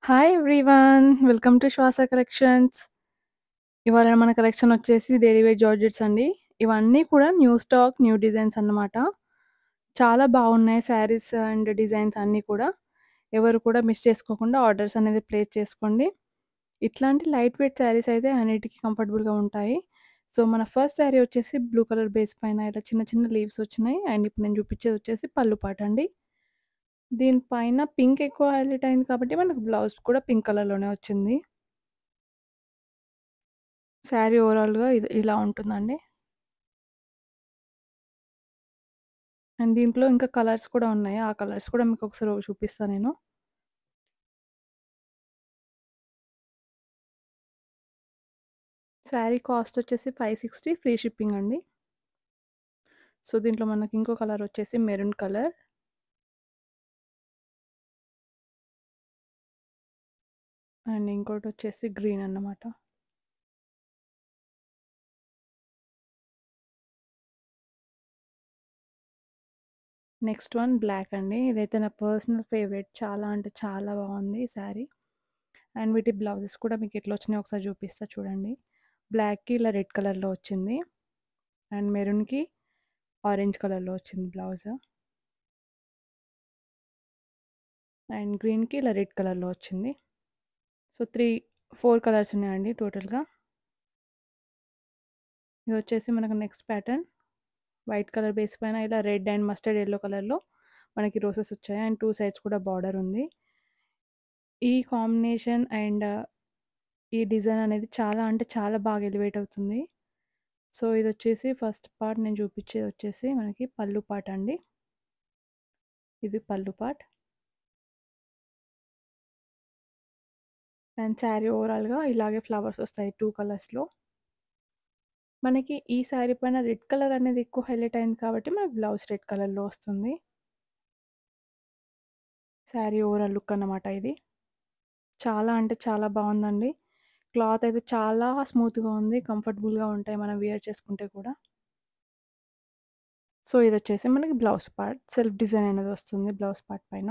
Hi everyone. Welcome to Swasa collections. ఇవాళ మన collection వచ్చేసి డైలీ వేర్ జార్జెట్స్ అండి. ఇవన్నీ కూడా న్యూ స్టాక్, న్యూ డిజైన్స్ అన్నమాట. చాలా బాగున్నాయి శారీస్ అండ్ డిజైన్స్ అన్నీ కూడా. ఎవరు కూడా మిస్ చేసుకోకుండా ఆర్డర్స్ అనేది ప్లేస్ చేసుకోండి. ఇట్లాంటి లైట్ వెయిట్ శారీస్ అయితే అన్నిటికి కంఫర్టబుల్‌గా ఉంటాయి. సో, మన ఫస్ట్ శారీ వచ్చేసి బ్లూ కలర్ బేస్ పైన ఇలా చిన్న చిన్న లీవ్స్ వచ్చినాయి. అండ్ ఇప్పుడు నేను చూపించేది వచ్చేసి పళ్ళు పాట అండి. దీని పైన పింక్ ఎక్కువ హైలైట్ అయింది కాబట్టి మనకు బ్లౌజ్ కూడా పింక్ కలర్‌లోనే వచ్చింది. శారీ ఓవరాల్‌గా ఇది ఇలా ఉంటుందండి. అండ్ దీంట్లో ఇంకా కలర్స్ కూడా ఉన్నాయి. ఆ కలర్స్ కూడా మీకు ఒకసారి చూపిస్తా నేను. శారీ కాస్ట్ వచ్చేసి 560 ఫ్రీ షిప్పింగ్ అండి. సో, దీంట్లో మనకి ఇంకో కలర్ వచ్చేసి మెరూన్ కలర్. అండ్ ఇంకోటి వచ్చేసి గ్రీన్ అన్నమాట. నెక్స్ట్ వన్ బ్లాక్ అండి. ఇదైతే నా పర్సనల్ ఫేవరెట్. చాలా అంటే చాలా బాగుంది ఈ శారీ. అండ్ వీటి బ్లౌజెస్ కూడా మీకు ఎట్లా వచ్చినాయో ఒకసారి చూపిస్తా చూడండి. బ్లాక్‌కి ఇలా రెడ్ కలర్‌లో వచ్చింది. అండ్ మెరూన్‌కి ఆరెంజ్ కలర్‌లో వచ్చింది బ్లౌజ్. అండ్ గ్రీన్‌కి ఇలా రెడ్ కలర్‌లో వచ్చింది. సో, 3, 4 కలర్స్ ఉన్నాయండి టోటల్‌గా. ఇది వచ్చేసి మనకు next pattern. White colour base పైన ఇలా రెడ్ అండ్ మస్టర్డ్ యెల్లో కలర్‌లో మనకి రోసెస్ వచ్చాయి. అండ్ 2 సైడ్స్ కూడా బార్డర్ ఉంది. ఈ కాంబినేషన్ అండ్ ఈ డిజైన్ అనేది చాలా అంటే చాలా బాగా ఎలివేట్ అవుతుంది. సో, ఇదొచ్చేసి ఫస్ట్ పార్ట్ నేను చూపించేది వచ్చేసి మనకి పళ్ళు పార్ట్ అండి. ఇది పళ్ళు పార్ట్. అండ్ శారీ ఓవరాల్‌గా ఇలాగే ఫ్లవర్స్ వస్తాయి 2 కలర్స్‌లో. మనకి ఈ శారీ పైన రెడ్ కలర్ అనేది ఎక్కువ హైలైట్ అయింది కాబట్టి మనకు బ్లౌజ్ రెడ్ కలర్‌లో వస్తుంది. శారీ ఓవరాల్ లుక్ అన్నమాట ఇది. చాలా అంటే చాలా బాగుందండి. క్లాత్ అయితే చాలా స్మూత్‌గా ఉంది. కంఫర్టబుల్‌గా ఉంటాయి మనం వేర్ చేసుకుంటే కూడా. సో, ఇదొచ్చేసి మనకి బ్లౌజ్ పార్ట్. సెల్ఫ్ డిజైన్ అనేది వస్తుంది బ్లౌజ్ పార్ట్ పైన.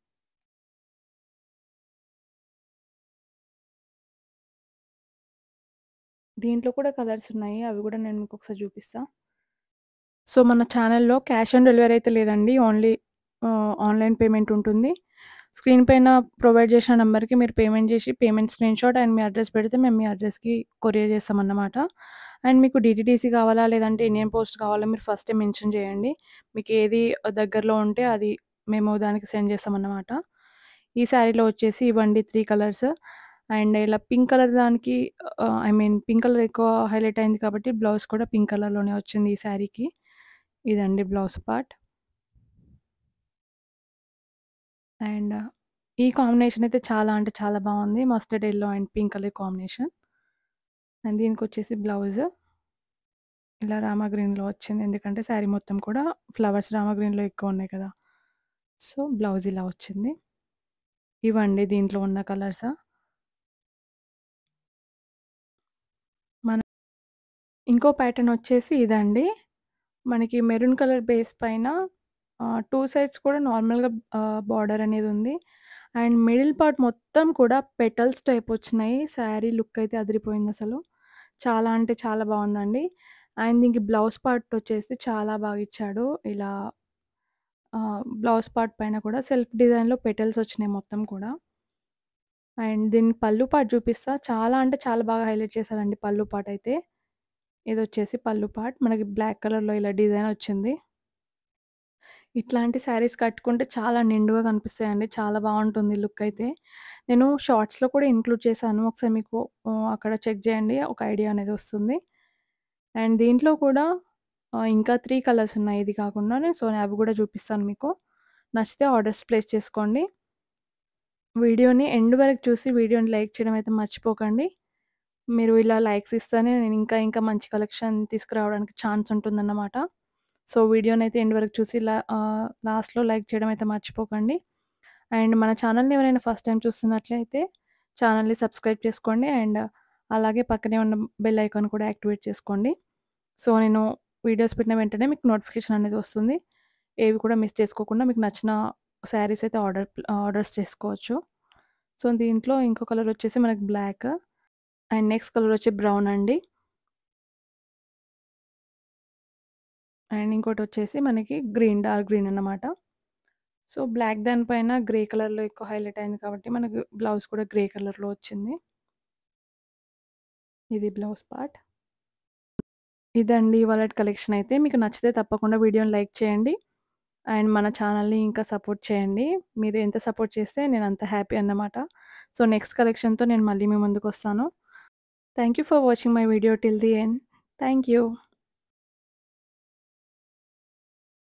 దీంట్లో కూడా కలర్స్ ఉన్నాయి. అవి కూడా నేను మీకు ఒకసారి చూపిస్తా. సో, మన ఛానెల్‌లో క్యాష్ ఆన్ డెలివరీ అయితే లేదండి. ఓన్లీ ఆహ్, ఆన్‌లైన్ పేమెంట్ ఉంటుంది. స్క్రీన్ పైన ప్రొవైడ్ చేసిన నంబర్‌కి మీరు పేమెంట్ చేసి పేమెంట్ స్క్రీన్‌షాట్ అండ్ మీ అడ్రెస్ పెడితే మేము మీ అడ్రెస్‌కి కొరియర్ చేస్తామన్నమాట. అండ్ మీకు డీటీడీసీ కావాలా? లేదంటే ఇండియన్ పోస్ట్ కావాలా? మీరు ఫస్టే మెన్షన్ చేయండి. మీకు ఏది దగ్గరలో ఉంటే అది మేము దానికి సెండ్ చేస్తామన్నమాట. ఈ శారీలో వచ్చేసి ఇవ్వండి 3 కలర్స్. అండ్ ఇలా పింక్ కలర్ దానికి ah, I mean pink colour ఎక్కువ హైలైట్ అయింది కాబట్టి బ్లౌజ్ కూడా పింక్ కలర్‌లోనే వచ్చింది ఈ శారీకి. ఇదండి బ్లౌజ్ పార్ట్. అండ్ ఈ కాంబినేషన్ అయితే చాలా అంటే చాలా బాగుంది. Mustard yellow and pink colour combination. And దీనికొచ్చేసి బ్లౌజ్. ఇలా రామా గ్రీన్‌లో వచ్చింది. ఎందుకంటే శారీ మొత్తం కూడా ఫ్లవర్స్ రామా గ్రీన్‌లో ఎక్కువ ఉన్నాయి కదా! సో, బ్లౌజ్ ఇలా వచ్చింది. ఇవండి దీంట్లో ఉన్న కలర్స్. మన ఇంకో ప్యాటర్న్ వచ్చేసి ఇదండి. మనకి మెరూన్ కలర్ బేస్ పైన ఆహ్, 2 సైడ్స్ కూడా నార్మల్‌గా ఆహ్, బార్డర్ అనేది ఉంది. అండ్ మిడిల్ పార్ట్ మొత్తం కూడా పెటల్స్ టైప్ వచ్చినాయి. శారీ లుక్ అయితే అదిరిపోయిందసలు. చాలా అంటే చాలా బాగుందండి. అండ్ దీనికి బ్లౌజ్ పార్ట్ వచ్చేసి చాలా బాగా ఇచ్చాడు. ఇలా ఆహ్, బ్లౌజ్ పార్ట్ పైన కూడా సెల్ఫ్ డిజైన్‌లో పెటల్స్ వచ్చినాయి మొత్తం కూడా. అండ్ దీని పళ్ళు పార్ట్ చూపిస్తా. చాలా అంటే చాలా బాగా హైలైట్ చేశారండి పళ్ళు పార్ట్ అయితే. ఇదొచ్చేసి పళ్ళు పార్ట్. మనకి బ్లాక్ కలర్‌లో ఇలా డిజైన్ వచ్చింది. ఇట్లాంటి శారీస్ కట్టుకుంటే చాలా నిండుగా కనిపిస్తాయండి. చాలా బాగుంటుంది లుక్ అయితే. నేను షార్ట్స్‌లో కూడా ఇంక్లూడ్ చేశాను. ఒకసారి మీకు ఆహ్, అక్కడ చెక్ చేయండి. ఒక ఐడియా అనేది వస్తుంది. అండ్ దీంట్లో కూడా ఆహ్, ఇంకా 3 కలర్స్ ఉన్నాయి ఇది కాకుండానే. సో, నేను అవి కూడా చూపిస్తాను మీకు. నచ్చితే ఆర్డర్స్ ప్లేస్ చేసుకోండి. వీడియోని ఎండ్ వరకు చూసి వీడియోని లైక్ చేయడం అయితే మర్చిపోకండి. మీరు ఇలా లైక్స్ ఇస్తేనే నేను ఇంకా ఇంకా మంచి కలెక్షన్ తీసుకురావడానికి ఛాన్స్ ఉంటుందన్నమాట. సో, వీడియోనైతే ఎండ్ వరకు చూసి లా ఆహ్, లాస్ట్‌లో లైక్ చేయడం అయితే మర్చిపోకండి. అండ్ మన ఛానెల్‌ని ఎవరైనా ఫస్ట్ టైమ్ చూస్తున్నట్లయితే ఛానెల్‌ని సబ్స్క్రైబ్ చేసుకోండి. అండ్ అలాగే పక్కనే ఉన్న బెల్ ఐకాన్ కూడా యాక్టివేట్ చేసుకోండి. సో, నేను వీడియోస్ పెట్టిన వెంటనే మీకు నోటిఫికేషన్ అనేది వస్తుంది. ఏవి కూడా మిస్ చేసుకోకుండా మీకు నచ్చిన శారీస్ అయితే ఆర్డర్ ఆర్డర్స్ చేసుకోవచ్చు. సో, దీంట్లో ఇంకో కలర్ వచ్చేసి మనకి బ్లాక్. అండ్ నెక్స్ట్ కలర్ వచ్చి బ్రౌన్ అండి. అండ్ ఇంకోటొచ్చేసి మనకి గ్రీన్, డార్క్ గ్రీన్ అన్నమాట. సో, బ్లాక్ దాని పైన గ్రే కలర్‌లో ఎక్కువ హైలైట్ అయింది కాబట్టి మనకు బ్లౌజ్ కూడా గ్రే కలర్‌లో వచ్చింది. ఇది బ్లౌజ్ పార్ట్. ఇదండి ఇవాళటి కలెక్షన్ అయితే. మీకు నచ్చితే తప్పకుండా వీడియోని లైక్ చేయండి. అండ్ మన ఛానల్‌ని ఇంకా సపోర్ట్ చేయండి. మీరు ఎంత సపోర్ట్ చేస్తే నేను అంత హ్యాపీ అన్నమాట. సో, నెక్స్ట్ కలెక్షన్‌తో నేను మళ్ళీ మీ ముందుకొస్తాను. Thank you for watching my video till the end. Thank you.